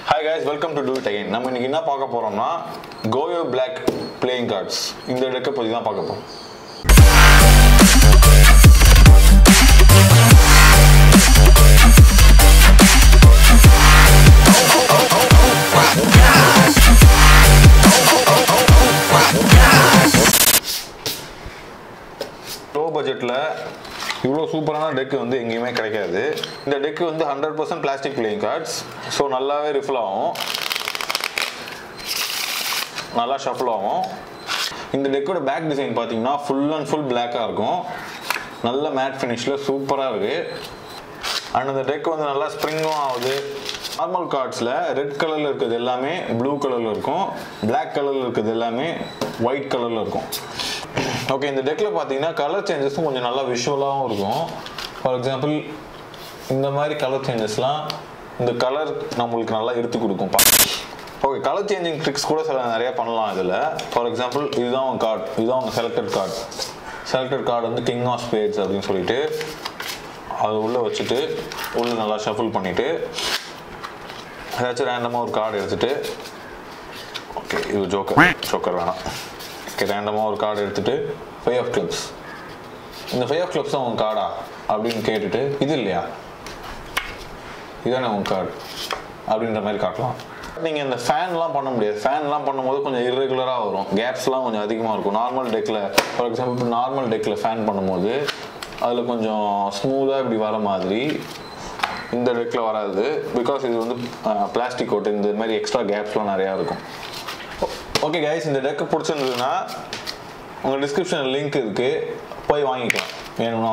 hi guys welcome to do it again நம்ம இன்னைக்கு என்ன பார்க்க போறோம்னா கோயோ பிளாக் பிளேயிங் கார்ட்ஸ் இந்த டெக்கை பற்றி தான் பார்க்க போறோம் லோ பட்ஜெட்டில் இவ்வளோ சூப்பரான டெக்கு வந்து எங்கேயுமே கிடைக்காது இந்த டெக்கு வந்து hundred percent plastic playing cards so நல்லாவே ரிஃபில் ஆகும் நல்லா ஷஃபிள் ஆகும் இந்த டெக்கோட பேக் டிசைன் பார்த்தீங்கன்னா ஃபுல் அண்ட் ஃபுல் பிளாக்காக இருக்கும் நல்ல மேட் ஃபினிஷில் சூப்பராக இருக்குது அண்ட் அந்த டெக் வந்து நல்லா ஸ்ப்ரிங்கும் ஆகுது நார்மல் கார்ட்ஸில் ரெட் கலரில் இருக்கிறது எல்லாமே ப்ளூ கலரில் இருக்கும் Black கலரில் இருக்கிறது எல்லாமே ஒயிட் கலரில் இருக்கும் ஓகே இந்த டெக்கில் பார்த்தீங்கன்னா கலர் சேஞ்சஸும் கொஞ்சம் நல்லா விஷுவலாகவும் இருக்கும் ஃபார் எக்ஸாம்பிள் இந்த மாதிரி கலர் சேஞ்சஸ்லாம் இந்த கலர் நம்மளுக்கு நல்லா எடுத்து கொடுக்கும் ஓகே கலர் சேஞ்சிங் ட்ரிக்ஸ் கூட சில நிறைய பண்ணலாம் இதில் ஃபார் எக்ஸாம்பிள் இதுதான் உங்கள் கார்டு இதுதான் உங்கள் செலக்டட் கார்டு செலக்டட் கார்டு வந்து கிங் ஆஃப் ஸ்பேட்ஸ் அப்படின்னு சொல்லிட்டு அது உள்ளே வச்சுட்டு உள்ளே நல்லா ஷஃபிள் பண்ணிவிட்டு ஏதாச்சும் ரேண்டமாக ஒரு கார்டு எடுத்துட்டு ஓகே இது ஜோக்கர் ஜோக்கர் வேணாம் ஓகே ரேண்டமாக ஒரு கார்டு எடுத்துட்டு ஃபைவ் ஆஃப் கிளப்ஸ் இந்த ஃபைவ் ஆஃப் கிளப்ஸ் தான் உங்கள் கார்டா அப்படின்னு கேட்டுட்டு இது இல்லையா இதானே உங்கள் கார்டு அப்படின்ற மாதிரி காட்டலாம் நீங்கள் இந்த ஃபேன்லாம் பண்ண முடியாது ஃபேன்லாம் பண்ணும்போது கொஞ்சம் இர்ரெகுலராக வரும் கேப்ஸ்லாம் கொஞ்சம் அதிகமாக இருக்கும் நார்மல் டெக்கில் ஃபார் எக்ஸாம்பிள் இப்போ நார்மல் டெக்கில் ஃபேன் பண்ணும்போது அதில் கொஞ்சம் ஸ்மூத்தாக இப்படி வர மாதிரி இந்த டெக்கில் வராது பிகாஸ் இது வந்து பிளாஸ்டிக் கோட்டு இந்த மாதிரி எக்ஸ்ட்ரா கேப்ஸ்லாம் நிறையா இருக்கும் ஓகே கைஸ் இந்த டெக்கு பிடிச்சிருந்ததுன்னா உங்கள் டிஸ்கிரிப்ஷனில் லிங்க் இருக்குது போய் வாங்கிக்கலாம் வேணும்னா